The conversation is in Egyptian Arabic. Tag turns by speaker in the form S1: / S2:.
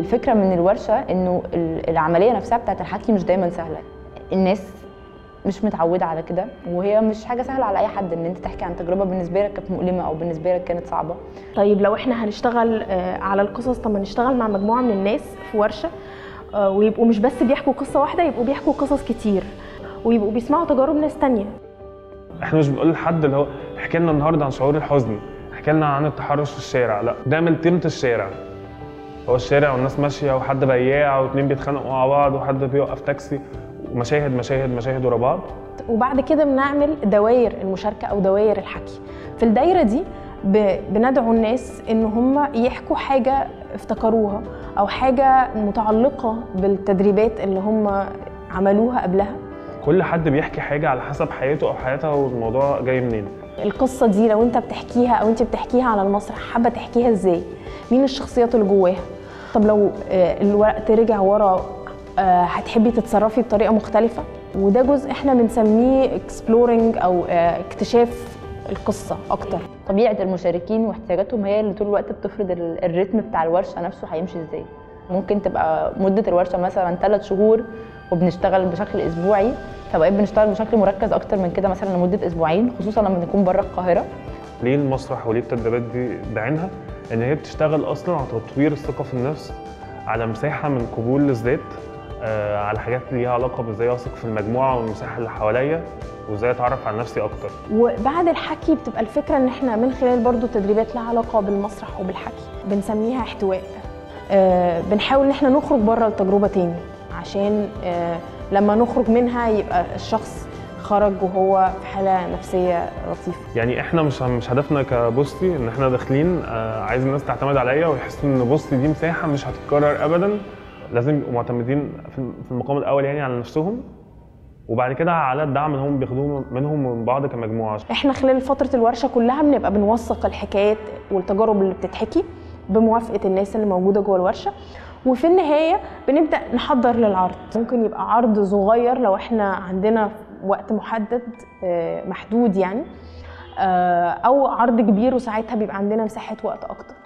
S1: الفكره من الورشه انه ال- العمليه نفسها بتاعت الحكي مش دايما سهله الناس مش متعوده على كده وهي مش حاجه سهله على اي حد ان انت تحكي عن تجربه بالنسبه لك كانت مؤلمه او بالنسبه لك كانت صعبه
S2: طيب لو احنا هنشتغل آه، على القصص طب ما نشتغل مع مجموعه من الناس في ورشه آه، ويبقوا مش بس بيحكوا قصه واحده يبقوا بيحكوا قصص كتير ويبقوا بيسمعوا تجارب ناس تانية
S3: احنا مش بنقول لحد اللي هو احكي لنا النهارده عن شعور الحزن احكي لنا عن التحرش في الشارع لا ده من تيمة الشارع هو الشارع والناس ماشيه وحد بياع واتنين بيتخانقوا مع بعض وحد بيوقف تاكسي ومشاهد مشاهد مشاهد ورا بعض
S2: وبعد كده بنعمل دوائر المشاركه او دوائر الحكي في الدايره دي ب- بندعو الناس ان هم يحكوا حاجه افتكروها او حاجه متعلقه بالتدريبات اللي هم عملوها قبلها
S3: كل حد بيحكي حاجه على حسب حياته او حياتها والموضوع جاي منين
S2: القصه دي لو انت بتحكيها او انت بتحكيها على المسرح حابه تحكيها ازاي مين الشخصيات اللي جواها طب لو آه، الوقت رجع ورا آه، هتحبي تتصرفي بطريقه مختلفه وده جزء احنا بنسميه اكسبلورنج او آه، اكتشاف القصه اكتر
S1: طبيعه المشاركين واحتياجاتهم هي اللي طول الوقت بتفرض ال- الريتم بتاع الورشه نفسه هيمشي ازاي ممكن تبقى مده الورشه مثلا ثلاث شهور وبنشتغل بشكل اسبوعي فبقيت بنشتغل بشكل مركز اكتر من كده مثلا لمده اسبوعين خصوصا لما نكون بره القاهره
S3: ليه المسرح وليه التدريبات دي بعينها ان هي بتشتغل اصلا على تطوير الثقه في النفس على مساحه من قبول الذات آه، على حاجات ليها علاقه بازاي اثق في المجموعه والمساحه اللي حواليا وازاي اتعرف على نفسي اكتر
S2: وبعد الحكي بتبقى الفكره ان احنا من خلال برضو تدريبات لها علاقه بالمسرح وبالحكي بنسميها احتواء آه بنحاول ان احنا نخرج بره التجربه تاني عشان آه لما نخرج منها يبقى الشخص خرج وهو في حاله نفسيه لطيفه
S3: يعني احنا مش مش هدفنا كبوستي ان احنا داخلين آه، عايز الناس تعتمد عليا ويحسوا ان بوستي دي مساحه مش هتتكرر ابدا لازم يبقوا معتمدين في في المقام الاول يعني على نفسهم وبعد كده على الدعم اللي هم بياخدوه منهم ومن بعض كمجموعه
S2: احنا خلال فتره الورشه كلها بنبقى بنوثق الحكايات والتجارب اللي بتتحكي بموافقه الناس اللي موجوده جوه الورشه وفي النهايه بنبدا نحضر للعرض ممكن يبقى عرض صغير لو احنا عندنا وقت محدد آه، محدود يعني آه، او عرض كبير وساعتها بيبقى عندنا مساحه وقت اكتر